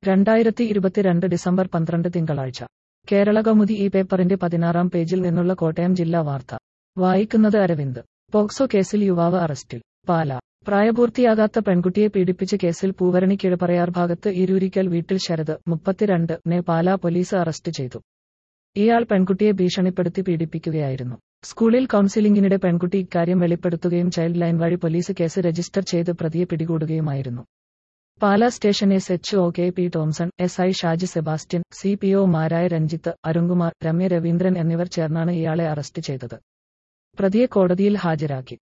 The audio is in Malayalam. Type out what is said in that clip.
രണ്ടായിരത്തി ഇരുപത്തിരണ്ട് ഡിസംബർ പന്ത്രണ്ട് തിങ്കളാഴ്ച കേരള കൗമുദി ഈ പേപ്പറിന്റെ പതിനാറാം പേജിൽ നിന്നുള്ള കോട്ടയം ജില്ലാ വാർത്ത വായിക്കുന്നത് അരവിന്ദ് പോക്സോ കേസിൽ യുവാവ് അറസ്റ്റിൽ പാല പ്രായപൂർത്തിയാകാത്ത പെൺകുട്ടിയെ പീഡിപ്പിച്ച കേസിൽ പൂവരണി കിഴപ്പറയാർ ഭാഗത്ത് ഇരുരിക്കൽ വീട്ടിൽ ശരത് മുപ്പത്തിരണ്ട് നെ പാല പോലീസ് അറസ്റ്റ് ചെയ്തു ഇയാൾ പെൺകുട്ടിയെ ഭീഷണിപ്പെടുത്തി പീഡിപ്പിക്കുകയായിരുന്നു സ്കൂളിൽ കൌൺസിലിംഗിനിടെ പെൺകുട്ടി ഇക്കാര്യം വെളിപ്പെടുത്തുകയും ചൈൽഡ് ലൈൻ വഴി പോലീസ് കേസ് രജിസ്റ്റർ ചെയ്ത് പ്രതിയെ പിടികൂടുകയുമായിരുന്നു Pala station S H O K P Tomson S I Shaji Sebastian C P ഒമാരായ രഞ്ജിത്ത് അരുൺകുമാർ രമ്യ രവീന്ദ്രൻ എന്നിവർ ചേർന്നാണ് ഇയാളെ അറസ്റ്റ് ചെയ്തത് പ്രതിയെ കോടതിയിൽ ഹാജരാക്കി